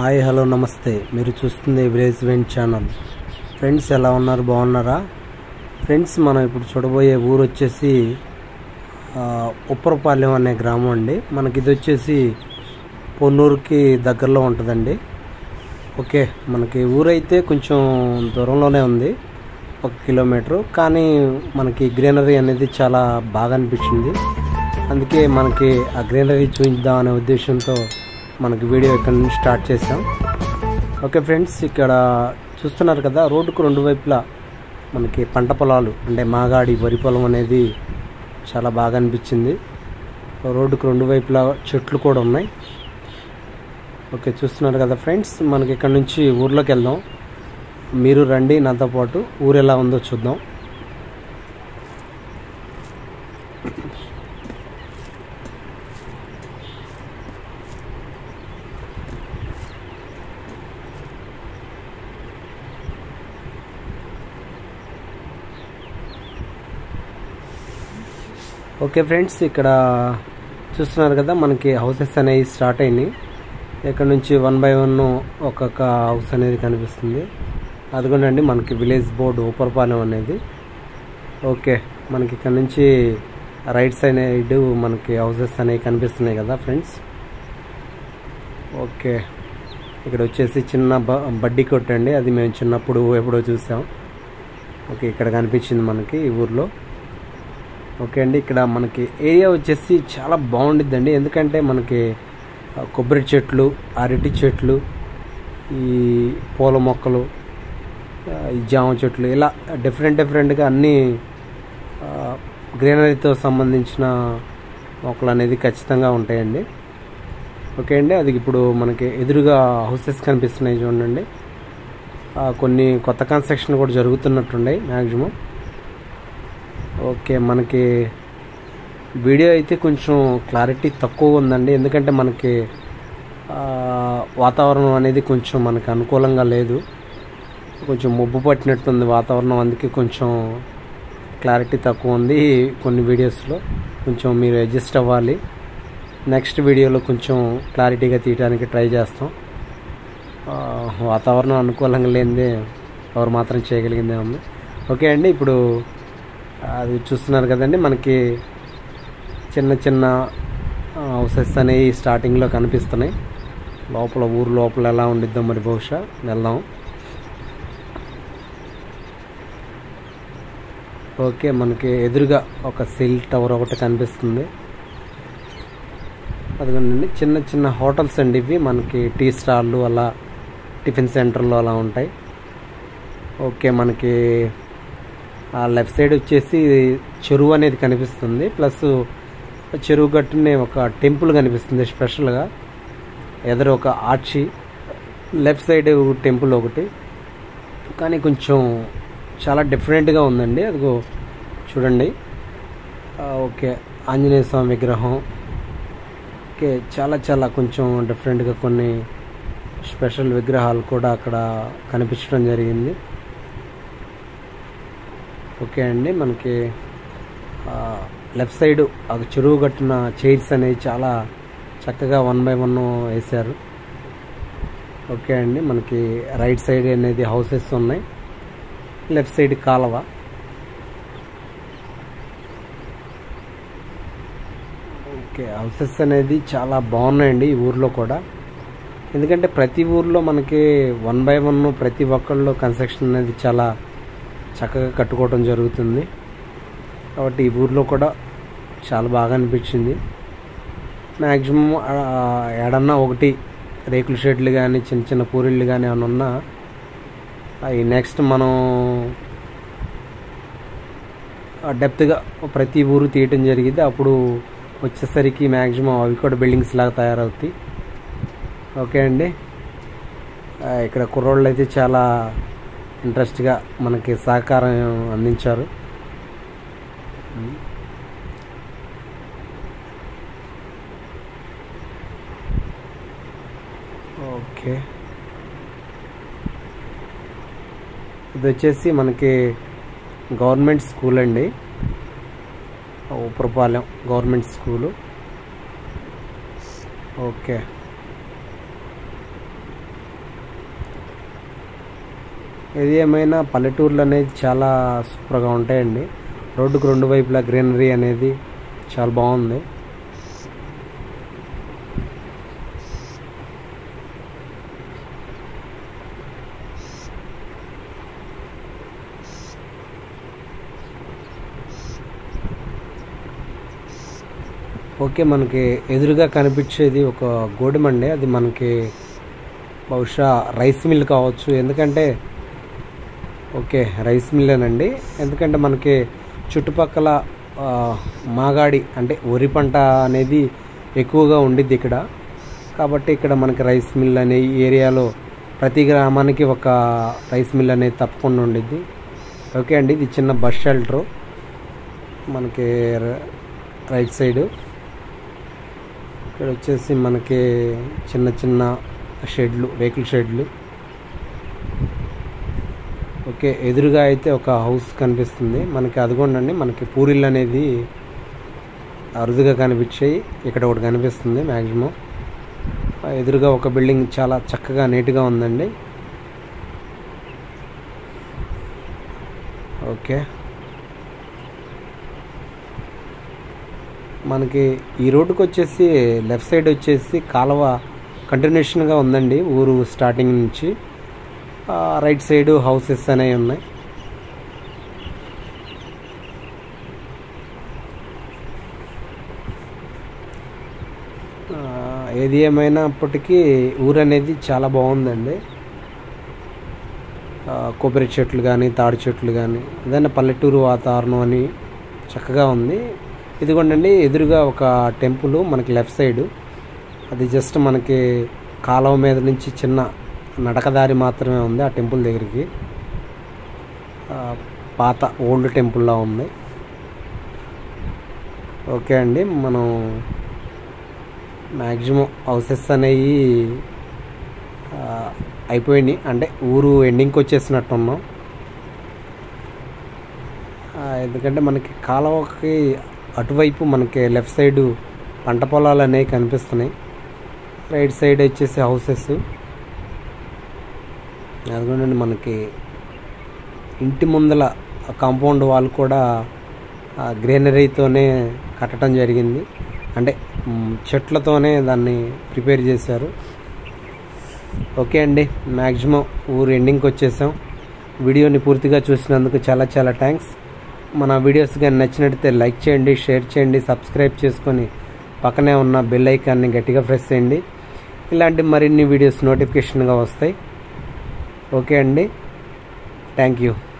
hi hello నమస్తే మీరు చూస్తుంది విలేజ్ వెంట్ ఛానల్ ఫ్రెండ్స్ ఎలా ఉన్నారు బాగున్నారా ఫ్రెండ్స్ మనం ఇప్పుడు చూడబోయే ఊరు వచ్చేసి ఆ, ఉప్పరపాలెం అనే గ్రామం అండి మనకి ఇది వచ్చేసి పొన్నూరుకి దగ్గరలో ఉంటుందండి ఓకే మనకి ఊరైతే కొంచెం దూరంలోనే ఉంది ఒక కిలోమీటరు కానీ మనకి గ్రీనరీ అనేది చాలా బాగా అనిపించింది అందుకే మనకి ఆ గ్రీనరీ చూపించుదాం అనే ఉద్దేశంతో మనకి వీడియో ఇక్కడ నుంచి స్టార్ట్ చేసాం ఓకే ఫ్రెండ్స్ ఇక్కడ చూస్తున్నారు కదా రోడ్డుకు రెండు వైపులా మనకి పంట పొలాలు అంటే మాగాడి వరి పొలం అనేది చాలా బాగా అనిపించింది రోడ్డుకు రెండు వైపులా చెట్లు కూడా ఉన్నాయి ఓకే చూస్తున్నారు కదా ఫ్రెండ్స్ మనకి ఇక్కడ నుంచి ఊర్లోకి వెళ్దాం మీరు రండి నాతో పాటు ఊరు ఎలా ఉందో చూద్దాం ఓకే ఫ్రెండ్స్ ఇక్కడ చూస్తున్నారు కదా మనకి హౌసెస్ అనేవి స్టార్ట్ అయినాయి ఇక్కడ నుంచి వన్ బై వన్ ఒక్కొక్క హౌస్ అనేది కనిపిస్తుంది అదిగోనండి మనకి విలేజ్ బోర్డు ఊపరపాలెం అనేది ఓకే మనకి ఇక్కడ నుంచి రైట్ సైడ్ మనకి హౌసెస్ అనేవి కనిపిస్తున్నాయి కదా ఫ్రెండ్స్ ఓకే ఇక్కడ వచ్చేసి చిన్న బ బడ్డీ కొట్టండి అది మేము చిన్నప్పుడు ఎప్పుడో చూసాం ఓకే ఇక్కడ కనిపించింది మనకి ఈ ఊర్లో ఓకే అండి ఇక్కడ మనకి ఏరియా వచ్చేసి చాలా బాగుండిద్దండి ఎందుకంటే మనకి ఆ, కొబ్బరి చెట్లు అరటి చెట్లు ఈ పూల మొక్కలు ఆ, ఈ జామ చెట్లు ఇలా డిఫరెంట్ డిఫరెంట్గా అన్నీ ఆ, గ్రీనరీతో సంబంధించిన మొక్కలు అనేది ఖచ్చితంగా ఉంటాయండి ఓకే అండి అది ఇప్పుడు మనకి ఎదురుగా హౌసెస్ కనిపిస్తున్నాయి చూడండి ఆ, కొన్ని కొత్త కన్స్ట్రక్షన్ కూడా జరుగుతున్నట్టున్నాయి మ్యాక్సిమం ఓకే మనకి వీడియో అయితే కొంచెం క్లారిటీ తక్కువ ఉందండి ఎందుకంటే మనకి ఆ, వాతావరణం అనేది కొంచెం మనకి అనుకూలంగా లేదు కొంచెం మబ్బు పట్టినట్టుంది వాతావరణం అందుకే కొంచెం క్లారిటీ తక్కువ ఉంది కొన్ని వీడియోస్లో కొంచెం మీరు అడ్జస్ట్ అవ్వాలి నెక్స్ట్ వీడియోలో కొంచెం క్లారిటీగా తీయడానికి ట్రై చేస్తాం ఆ, వాతావరణం అనుకూలంగా లేనిదే ఎవరు మాత్రం చేయగలిగిందే ఉంది ఓకే అండి ఇప్పుడు అది చూస్తున్నారు కదండి మనకి చిన్న చిన్న హౌసెస్ అనేవి స్టార్టింగ్లో కనిపిస్తున్నాయి లోపల ఊరు లోపల ఎలా ఉండిద్దాం మరి బహుశా వెళ్దాం ఓకే మనకి ఎదురుగా ఒక సెల్ టవర్ ఒకటి కనిపిస్తుంది అదిగోండి చిన్న చిన్న హోటల్స్ అండి ఇవి మనకి టీ స్టాల్లు అలా టిఫిన్ సెంటర్లు అలా ఉంటాయి ఓకే మనకి ఆ లెఫ్ట్ సైడ్ వచ్చేసి చెరువు అనేది కనిపిస్తుంది ప్లస్ చెరువు గట్టునే ఒక టెంపుల్ కనిపిస్తుంది స్పెషల్గా ఎదురు ఒక ఆర్చి లెఫ్ట్ సైడ్ టెంపుల్ ఒకటి కానీ కొంచెం చాలా డిఫరెంట్గా ఉందండి అదిగో చూడండి ఆ, ఓకే ఆంజనేయ స్వామి విగ్రహం ఓకే చాలా చాలా కొంచెం డిఫరెంట్గా కొన్ని స్పెషల్ విగ్రహాలు కూడా అక్కడ కనిపించడం జరిగింది ఓకే అండి మనకి ఆ, లెఫ్ట్ సైడ్ ఆ చెరువు కట్టిన చైర్స్ అనేవి చాలా చక్కగా వన్ బై వన్ వేశారు ఓకే అండి మనకి రైట్ సైడ్ అనేది హౌసెస్ ఉన్నాయి లెఫ్ట్ సైడ్ కాలువ ఓకే హౌసెస్ అనేది చాలా బాగున్నాయండి ఈ ఊర్లో కూడా ఎందుకంటే ప్రతి ఊర్లో మనకి వన్ బై వన్ ప్రతి ఒక్కళ్ళు కన్స్ట్రక్షన్ అనేది చాలా చక్కగా కట్టుకోవడం జరుగుతుంది కాబట్టి ఈ ఊర్లో కూడా చాలా బాగా అనిపించింది మ్యాక్సిమం ఏడన్నా ఒకటి రేకుల షెడ్లు కానీ చిన్న చిన్న పూరిళ్ళు కానీ ఏమైనా ఉన్నా అవి నెక్స్ట్ మనం డెప్త్గా ప్రతి ఊరు తీయటం జరిగింది అప్పుడు వచ్చేసరికి మ్యాక్సిమం అవి కూడా బిల్డింగ్స్ లాగా తయారవుతాయి ఓకే అండి ఆ, ఇక్కడ కుర్రోళ్ళు అయితే చాలా ఇంట్రెస్ట్గా మనకి సహకారం అందించారు ఓకే ఇది వచ్చేసి మనకి గవర్నమెంట్ స్కూల్ అండి ఉప్పరపాలెం గవర్నమెంట్ స్కూలు ఓకే ఏది ఏమైనా పల్లెటూర్లు అనేది చాలా సూపర్గా ఉంటాయండి రోడ్డుకు రెండు వైపులా గ్రీనరీ అనేది చాలా బాగుంది ఓకే మనకి ఎదురుగా కనిపించేది ఒక గోడమండి అది మనకి బహుశా రైస్ మిల్ కావచ్చు ఎందుకంటే ఓకే రైస్ మిల్లేనండి ఎందుకంటే మనకి చుట్టుపక్కల ఆ, మాగాడి అంటే వరి పంట అనేది ఎక్కువగా ఉండిద్ది ఇక్కడ కాబట్టి ఇక్కడ మనకి రైస్ మిల్ అనే ఈ ఏరియాలో ప్రతి గ్రామానికి ఒక రైస్ మిల్ అనేది తప్పకుండా ఉండిద్ది ఓకే అండి ఇది చిన్న బస్ షెల్టరు మనకి ర- రైట్ సైడు ఇక్కడ వచ్చేసి మనకి చిన్న చిన్న షెడ్లు రేకుల షెడ్లు ఓకే ఎదురుగా అయితే ఒక హౌస్ కనిపిస్తుంది మనకి అదిగోండండి మనకి పూరిళ్ళు అనేది అరుదుగా కనిపించాయి ఇక్కడ ఒకటి కనిపిస్తుంది మ్యాక్సిమం ఎదురుగా ఒక బిల్డింగ్ చాలా చక్కగా నీట్గా ఉందండి ఓకే మనకి ఈ రోడ్డుకి వచ్చేసి లెఫ్ట్ సైడ్ వచ్చేసి కాలువ కంటిన్యూషన్గా ఉందండి ఊరు స్టార్టింగ్ నుంచి ఆ, రైట్ సైడ్ హౌసెస్ అనేవి ఉన్నాయి ఆ, ఏది ఏమైనప్పటికీ ఊరు అనేది చాలా బాగుందండి ఆ, కొబ్బరి చెట్లు కానీ తాడి చెట్లు కానీ ఏదైనా పల్లెటూరు వాతావరణం అని చక్కగా ఉంది ఇదిగోండండి ఎదురుగా ఒక టెంపుల్ మనకి లెఫ్ట్ సైడ్ అది జస్ట్ మనకి కాలువ మీద నుంచి చిన్న నడకదారి మాత్రమే ఉంది ఆ టెంపుల్ దగ్గరికి ఆ, పాత ఓల్డ్ టెంపుల్లా ఉంది ఓకే అండి మనం మ్యాక్సిమం హౌసెస్ అనేవి ఆ, అయిపోయినాయి అంటే ఊరు ఎండింగ్కి వచ్చేసినట్టు ఉన్నాం ఆ, ఎందుకంటే మనకి కాలువకి అటువైపు మనకి లెఫ్ట్ సైడ్ పంట పొలాలు అనేవి కనిపిస్తున్నాయి రైట్ సైడ్ వచ్చేసి హౌసెస్ అదిగోండి మనకి ఇంటి ముందల కాంపౌండ్ వాల్ కూడా ఆ, గ్రీనరీతోనే కట్టడం జరిగింది అంటే మ్, చెట్లతోనే దాన్ని ప్రిపేర్ చేశారు ఓకే అండి మ్యాక్సిమం ఊరు ఎండింగ్కి వచ్చేసాం వీడియోని పూర్తిగా చూసినందుకు చాలా చాలా థ్యాంక్స్ మన వీడియోస్ కానీ నచ్చినట్టయితే లైక్ చేయండి షేర్ చేయండి సబ్స్క్రైబ్ చేసుకొని పక్కనే ఉన్న బెల్ ఐకాన్ని గట్టిగా ప్రెస్ చేయండి ఇలాంటి మరిన్ని వీడియోస్ నోటిఫికేషన్గా వస్తాయి ఓకే అండి థ్యాంక్ యూ